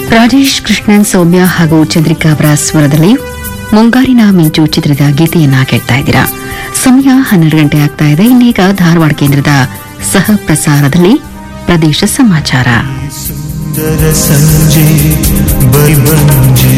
ರಾಜೇಶ್ ಕೃಷ್ಣನ್ ಸೌಮ್ಯ ಹಾಗೂ ಚಂದ್ರಿಕಾ ಅವರ ಸ್ವರದಲ್ಲಿ ಮುಂಗಾರಿನ ಮಿಂಚು ಚಿತ್ರದ ಗೀತೆಯನ್ನ ಕೇಳ್ತಾ ಇದ್ದೀರಾ ಸಮಯ ಹನ್ನೆರಡು ಗಂಟೆ ಆಗ್ತಾ ಇದೆ ಇನ್ನೀಗ ಧಾರವಾಡ ಕೇಂದ್ರದ ಸಹ ಪ್ರಸಾರದಲ್ಲಿ ಪ್ರದೇಶ ಸಮಾಚಾರ ಸುಂದರ ಸಂಜೆ ಬೈಬಂಜೆ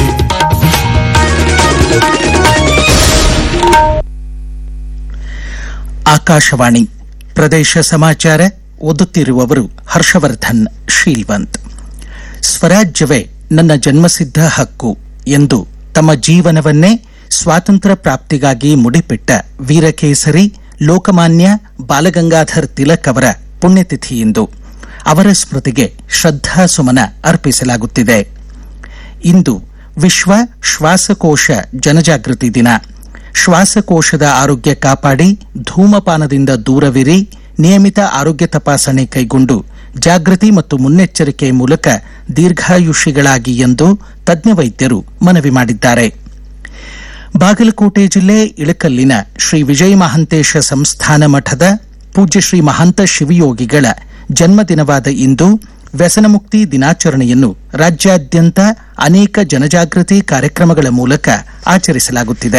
ಆಕಾಶವಾಣಿ ಪ್ರದೇಶ ಸಮಾಚಾರ ಓದುತ್ತಿರುವವರು ಹರ್ಷವರ್ಧನ್ ಶೀಲ್ವಂತ್ ಸ್ವರಾಜ್ಯವೇ ನನ್ನ ಜನ್ಮಸಿದ್ಧ ಹಕ್ಕು ಎಂದು ತಮ್ಮ ಜೀವನವನ್ನೇ ಸ್ವಾತಂತ್ರ್ಯ ಪ್ರಾಪ್ತಿಗಾಗಿ ಮುಡಿಪಿಟ್ಟ ವೀರಕೇಸರಿ ಲೋಕಮಾನ್ಯ ಬಾಲಗಂಗಾಧರ್ ತಿಲಕ್ ಅವರ ಪುಣ್ಯತಿಥಿಯಿಂದು ಅವರ ಸ್ಮೃತಿಗೆ ಶ್ರದ್ಧಾಸುಮನ ಅರ್ಪಿಸಲಾಗುತ್ತಿದೆ ಇಂದು ವಿಶ್ವ ಶ್ವಾಸಕೋಶ ಜನಜಾಗೃತಿ ದಿನ ಶ್ವಾಸಕೋಶದ ಆರೋಗ್ಯ ಕಾಪಾಡಿ ಧೂಮಪಾನದಿಂದ ದೂರವಿರಿ ನಿಯಮಿತ ಆರೋಗ್ಯ ತಪಾಸಣೆ ಕೈಗೊಂಡು ಜಾಗೃತಿ ಮತ್ತು ಮುನ್ನೆಚ್ಚರಿಕೆ ಮೂಲಕ ದೀರ್ಘಾಯುಷಿಗಳಾಗಿ ಎಂದು ತಜ್ಞ ವೈದ್ಯರು ಮನವಿ ಮಾಡಿದ್ದಾರೆ ಬಾಗಲಕೋಟೆ ಜಿಲ್ಲೆ ಇಳಕಲ್ಲಿನ ಶ್ರೀ ವಿಜಯ ಮಹಾಂತೇಶ ಸಂಸ್ಥಾನ ಮಠದ ಪೂಜ್ಯ ಶ್ರೀ ಮಹಾಂತ ಶಿವಯೋಗಿಗಳ ಜನ್ಮದಿನವಾದ ಇಂದು ವ್ಯಸನಮುಕ್ತಿ ದಿನಾಚರಣೆಯನ್ನು ರಾಜ್ಯಾದ್ಯಂತ ಅನೇಕ ಜನಜಾಗೃತಿ ಕಾರ್ಯಕ್ರಮಗಳ ಮೂಲಕ ಆಚರಿಸಲಾಗುತ್ತಿದೆ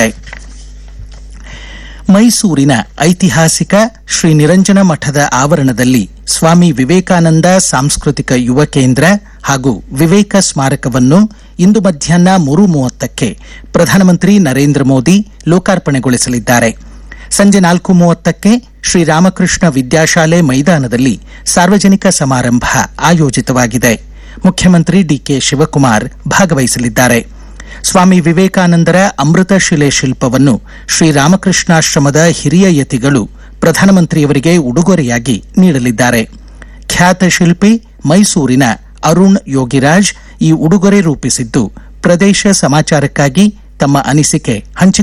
ಮೈಸೂರಿನ ಐತಿಹಾಸಿಕ ಶ್ರೀ ನಿರಂಜನ ಮಠದ ಆವರಣದಲ್ಲಿ ಸ್ವಾಮಿ ವಿವೇಕಾನಂದ ಸಾಂಸ್ಕೃತಿಕ ಯುವ ಕೇಂದ್ರ ಹಾಗೂ ವಿವೇಕ ಸ್ಮಾರಕವನ್ನು ಇಂದು ಮಧ್ಯಾಹ್ನ ಮೂರು ಮೂವತ್ತಕ್ಕೆ ಪ್ರಧಾನಮಂತ್ರಿ ನರೇಂದ್ರ ಮೋದಿ ಲೋಕಾರ್ಪಣೆಗೊಳಿಸಲಿದ್ದಾರೆ ಸಂಜೆ ನಾಲ್ಕು ಮೂವತ್ತಕ್ಕೆ ಶ್ರೀರಾಮಕೃಷ್ಣ ವಿದ್ಯಾಶಾಲೆ ಮೈದಾನದಲ್ಲಿ ಸಾರ್ವಜನಿಕ ಸಮಾರಂಭ ಆಯೋಜಿತವಾಗಿದೆ ಮುಖ್ಯಮಂತ್ರಿ ಡಿಕೆ ಶಿವಕುಮಾರ್ ಭಾಗವಹಿಸಲಿದ್ದಾರೆ ಸ್ವಾಮಿ ವಿವೇಕಾನಂದರ ಅಮೃತ ಶಿಲೆ ಶಿಲ್ಪವನ್ನು ಶ್ರೀರಾಮಕೃಷ್ಣಾಶ್ರಮದ ಹಿರಿಯ ಯತಿಗಳು ಪ್ರಧಾನಮಂತ್ರಿಯವರಿಗೆ ಉಡುಗೊರೆಯಾಗಿ ನೀಡಲಿದ್ದಾರೆ ಖ್ಯಾತ ಶಿಲ್ಪಿ ಮೈಸೂರಿನ ಅರುಣ್ ಯೋಗಿರಾಜ್ ಈ ಉಡುಗೊರೆ ರೂಪಿಸಿದ್ದು ಪ್ರದೇಶ ಸಮಾಚಾರಕ್ಕಾಗಿ ತಮ್ಮ ಅನಿಸಿಕೆ ಹಂಚಿಕೊಂಡಿದ್ದಾರೆ